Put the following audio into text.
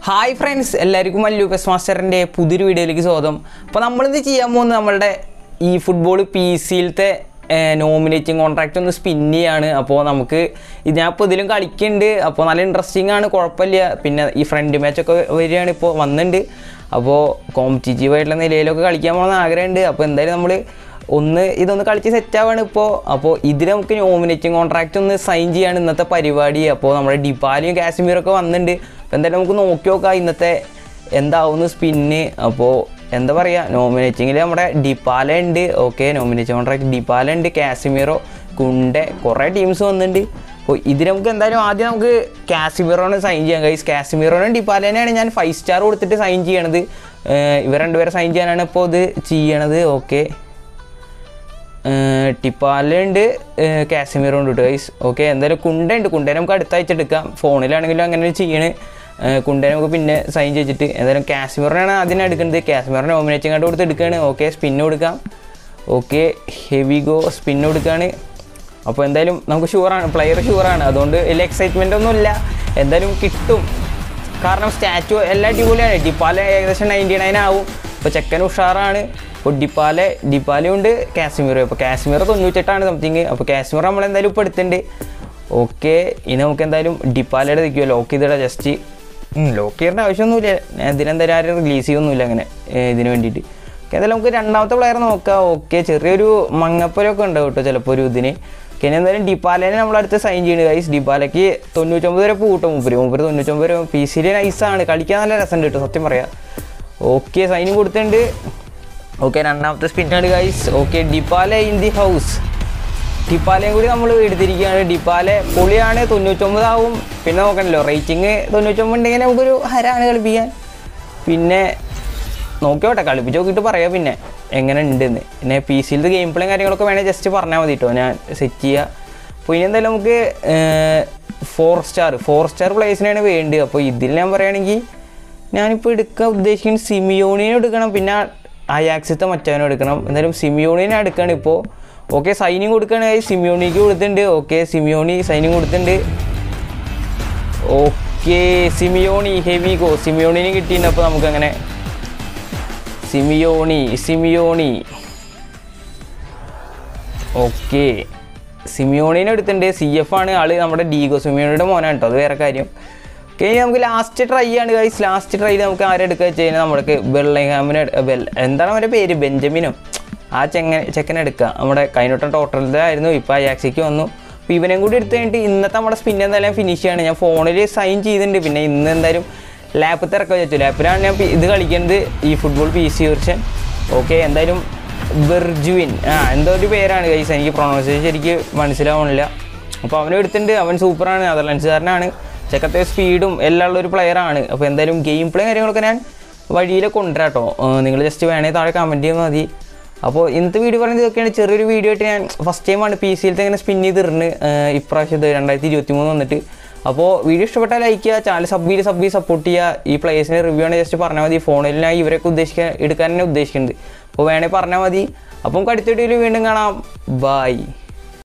hi friends എല്ലാവർക്കും Mallu pes മാസ്റ്ററിൻ്റെ പുതിയൊരു വീഡിയോയിലേക്ക് സ്വാഗതം അപ്പോൾ നമ്മളിത് ചെയ്യാൻ പോകുന്നത് നമ്മളുടെ ഈ ഫുട്ബോൾ പി സിയിലത്തെ നോമിനേറ്റിംഗ് കോൺട്രാക്റ്റ് ഒന്ന് സ്പിൻ ചെയ്യാണ് അപ്പോൾ നമുക്ക് ഇത് ഞാൻ ഇപ്പോൾ ഇതിലും കളിക്കുന്നുണ്ട് അപ്പോൾ നല്ല ഇൻട്രസ്റ്റിംഗ് ആണ് കുഴപ്പമില്ല പിന്നെ ഈ ഫ്രണ്ട് മാച്ചൊക്കെ വരികയാണ് ഇപ്പോൾ വന്നിട്ടുണ്ട് അപ്പോൾ കോമ്പറ്റീറ്റീവ് ആയിട്ടുള്ള നിലയിലൊക്കെ കളിക്കാൻ പോകണമെന്ന് ആഗ്രഹമുണ്ട് അപ്പോൾ എന്തായാലും നമ്മൾ ഒന്ന് ഇതൊന്ന് കളിച്ച് സെറ്റ് ആവാണ് ഇപ്പോൾ അപ്പോൾ ഇതിൽ നമുക്ക് നോമിനേറ്റിംഗ് കോൺട്രാക്റ്റ് ഒന്ന് സൈൻ ചെയ്യാണ് ഇന്നത്തെ പരിപാടി അപ്പോൾ നമ്മുടെ ഡിപ്പാലിയും കാശ്മീറും ഒക്കെ വന്നിട്ടുണ്ട് അപ്പോൾ എന്തായാലും നമുക്ക് നോക്കി നോക്കാം ഇന്നത്തെ എന്താവുന്നു സ്പിന്ന് അപ്പോൾ എന്താ പറയുക നോമിനേറ്റിങ്ങിൽ നമ്മുടെ ഡിപ്പാല ഉണ്ട് ഓക്കെ നോമിനേറ്റിംഗ് കോൺട്രാക്ട് ഡിപ്പാല ഉണ്ട് കാശ്മീറോ കുണ്ടെ കുറേ ടീംസ് വന്നിട്ടുണ്ട് അപ്പോൾ ഇതിൽ നമുക്ക് എന്തായാലും ആദ്യം നമുക്ക് കാശ്മീറോണ് സൈൻ ചെയ്യാം കൈസ് കാശ്മീറോനും ഡിപ്പാലേനെയാണ് ഞാൻ ഫൈവ് സ്റ്റാർ കൊടുത്തിട്ട് സൈൻ ചെയ്യണത് ഏർ ഇവർ രണ്ടുപേരെ സൈൻ ചെയ്യാനാണ് ഇപ്പോൾ ഇത് ചെയ്യണത് ഓക്കെ ടിപ്പാലുണ്ട് കാശ്മീറും ഉണ്ട് ഗൈസ് ഓക്കെ എന്തായാലും കുണ്ടുണ്ട് കുണ്ടേനെ നമുക്ക് അടുത്ത ആഴ്ച എടുക്കാം ഫോണിലാണെങ്കിലും അങ്ങനെ ചെയ്യണ് കുണ്ടേനെ നമുക്ക് പിന്നെ സൈൻ ചെയ്തിട്ട് എന്തായാലും കാശ്മീറിനാണ് ആദ്യം എടുക്കുന്നത് കാശ്മീറിന് നോമിനേറ്റിംഗ് കാർഡ് കൊടുത്ത് എടുക്കുകയാണ് ഓക്കെ സ്പിന്ന് കൊടുക്കാം ഓക്കെ ഹെവി ഗോ സ്പിന്ന് കൊടുക്കുകയാണ് അപ്പോൾ എന്തായാലും നമുക്ക് ഷുവറാണ് പ്ലെയർ ഷുവറാണ് അതുകൊണ്ട് വലിയ എക്സൈറ്റ്മെൻ്റ് ഒന്നുമില്ല എന്തായാലും കിട്ടും കാരണം സ്റ്റാച്ചു എല്ലാ അടിപൊളിയാണ് ഡിപ്പാല ഏകദേശം നയൻറ്റി നയൻ ആവും അപ്പോൾ ചെക്കൻ ഉഷാറാണ് അപ്പോൾ ഡിപ്പാലെ ഡിപ്പാലും ഉണ്ട് കാശ്മീർ അപ്പോൾ കാശ്മീർ തൊണ്ണൂറ്റെട്ടാണ് സംതിങ് അപ്പോൾ കാശ്മീർ നമ്മൾ എന്തായാലും ഇപ്പോൾ എടുത്തിട്ടുണ്ട് ഓക്കെ ഇനി നമുക്ക് എന്തായാലും ഡിപ്പാലയുടെ നിൽക്കുമോ ലോക്ക് ചെയ്തിടാം ജസ്റ്റ് ലോക്ക് ചെയ്യേണ്ട ആവശ്യമൊന്നുമില്ല ഞാൻ ഇതിനെന്തായാലും ആരും റിലീസ് ചെയ്യൊന്നുമില്ല അങ്ങനെ ഏ, ഇതിന് വേണ്ടിയിട്ട് ഓക്കെ എന്തായാലും നമുക്ക് രണ്ടാമത്തെ പ്ലെയർ നോക്കാം ഓക്കെ ചെറിയൊരു മങ്ങപ്പലൊക്കെ ഉണ്ട് കേട്ടോ ചിലപ്പോൾ ഒരു ഇതിന് ഓക്കെ ഇനി എന്തായാലും ഡിപ്പാലേനെ നമ്മളടുത്ത് സൈൻ ചെയ്യുന്നത് ഗൈസ് ഡിപ്പാലയ്ക്ക് തൊണ്ണൂറ്റൊമ്പത് വരെ പൂട്ടും മൂപ്പര് മൂപ്പര് തൊണ്ണൂറ്റൊമ്പത് വരെ പി സിയിൽ നൈസാണ് കളിക്കാൻ നല്ല രസമുണ്ട് കേട്ടോ സത്യം പറയാം ഓക്കെ സൈനും കൊടുത്തിട്ടുണ്ട് ഓക്കെ രണ്ടാമത്തെ സ്പിന്നാണ് guys okay Dybala in the house ഡിപ്പാലയും കൂടി നമ്മൾ എടുത്തിരിക്കുകയാണ് ഡിപ്പാലെ പൊളിയാണ് തൊണ്ണൂറ്റൊമ്പതാവും പിന്നെ നോക്കണല്ലോ റേറ്റിംഗ് തൊണ്ണൂറ്റൊമ്പത് ഉണ്ടെങ്കിൽ നമുക്കൊരു ഹരാണ് കളിപ്പിക്കാൻ പിന്നെ നോക്കിയോട്ടെ കളിപ്പിച്ച് നോക്കിയിട്ട് പറയാം പിന്നെ എങ്ങനെ ഉണ്ടെന്ന് പിന്നെ പി സിയിലത്തെ ഗെയിം പ്ലേയും കാര്യങ്ങളൊക്കെ വേണേൽ ജസ്റ്റ് പറഞ്ഞാൽ മതി കേട്ടോ ഞാൻ സെറ്റ് ചെയ്യുക അപ്പോൾ ഇനി എന്തായാലും നമുക്ക് ഫോർ സ്റ്റാർ ഫോർ സ്റ്റാർ പ്ലേസിനാണ് വേണ്ടത് അപ്പോൾ ഇതിൽ ഞാൻ പറയുകയാണെങ്കിൽ ഞാനിപ്പോൾ എടുക്കാൻ ഉദ്ദേശിക്കുന്നത് സിമിയോണിനെ എടുക്കണം പിന്നെ അയാക്സിത്തെ മറ്റവനും എടുക്കണം എന്തായാലും സിമിയോണിനെ എടുക്കണം ഇപ്പോൾ ഓക്കെ സൈനിങ് കൊടുക്കുകയാണെങ്കിൽ സിമിയോണിക്ക് കൊടുത്തിട്ടുണ്ട് ഓക്കെ സിമിയോണി സൈനിങ് കൊടുത്തിട്ടുണ്ട് ഓക്കെ സിമിയോണി ഹെവി ഗോ സിമിയോണിന് കിട്ടിയിട്ടുണ്ട് അപ്പോൾ നമുക്കങ്ങനെ സിമിയോണി സിമിയോണി ഓക്കെ സിമിയോണിനെ എടുത്തിട്ടുണ്ട് സി എഫ് ആണ് ആള് നമ്മുടെ ഡീഗോ സിമിയോണിയുടെ മോനാണ് കേട്ടോ അത് വേറെ കാര്യം ഓക്കെ ഇനി നമുക്ക് ലാസ്റ്റ് ട്രൈ ആണ് ഗൈസ് ലാസ്റ്റ് ട്രൈയിൽ നമുക്ക് ആരെ എടുക്കുക വെച്ച് കഴിഞ്ഞാൽ നമ്മുടെ ബെള്ളഹാമിന് ബെൽ എന്താണ് അവൻ്റെ പേര് ബെഞ്ചമിനോ ആ ചെങ്ങ ചെക്കനെ എടുക്കുക നമ്മുടെ കൈനോട്ടം ടോട്ടലിൻ്റെ ആയിരുന്നു ഇപ്പോൾ അയാക്സിക്ക് വന്നു അപ്പോൾ ഇവനെയും കൂടി എടുത്ത് കഴിഞ്ഞിട്ട് ഇന്നത്തെ നമ്മുടെ സ്പിൻ എന്തായാലും ഫിനിഷ് ചെയ്യാണ് ഞാൻ ഫോണിൽ സൈൻ ചെയ്തിട്ടുണ്ട് പിന്നെ ഇന്ന് എന്തായാലും ലാപ്പ് തിറക്കാൻ വെച്ചു ലാപ്പിലാണ് ഞാൻ പി- ഇത് കളിക്കുന്നത് ഈ football P C version okay എന്തായാലും ബെർജുവിൻ ആ എന്തോ ഒരു പേരാണ് കൈസ് എനിക്ക് പ്രൊണൗൺസിയേഷൻ ശരിക്ക് മനസ്സിലാവണില്ല അപ്പോൾ അവനും എടുത്തിട്ടുണ്ട് അവൻ സൂപ്പറാണ് നെതർലൻഡ്സുകാരനാണ് ചെക്കത്തെ സ്പീഡും എല്ലാം ഉള്ള ഒരു പ്ലെയറാണ് അപ്പോൾ എന്തായാലും ഗെയിം പ്ലേ കാര്യങ്ങളൊക്കെ ഞാൻ വഴിയിൽ കൊണ്ടുവരാം കേട്ടോ നിങ്ങൾ ജസ്റ്റ് വേണമെങ്കിൽ താഴെ കമൻറ്റ് ചെയ്താൽ മതി അപ്പോൾ ഇന്നത്തെ വീഡിയോ പറയുന്നത് ഇതൊക്കെയാണ് ചെറിയൊരു വീഡിയോ ആയിട്ട് ഞാൻ ഫസ്റ്റ് ടൈമാണ് പി സിയിലത്തെ ഇങ്ങനെ സ്പിൻ ചെയ്തിരുന്ന് ഇപ്രാവശ്യം ഇത് രണ്ടായിരത്തി ഇരുപത്തി മൂന്ന് വന്നിട്ട് അപ്പോൾ വീഡിയോ ഇഷ്ടപ്പെട്ടാൽ ലൈക്ക് ചെയ്യുക ചാനൽ സബ് ചെയ്ത് സബ് ചെയ്ത് സപ്പോർട്ട് ചെയ്യുക ഈ പ്ലേസിൻ്റെ റിവ്യൂ ആണ് ജസ്റ്റ് പറഞ്ഞാൽ മതി ഫോണിൽ ഞാൻ ഇവരൊക്കെ ഉദ്ദേശിക്കാൻ എടുക്കാൻ തന്നെ ഉദ്ദേശിക്കുന്നുണ്ട് അപ്പോൾ വേണമെങ്കിൽ പറഞ്ഞാൽ മതി അപ്പം നമുക്ക് അടുത്ത വീഡിയോയിൽ വീണ്ടും കാണാം ബൈ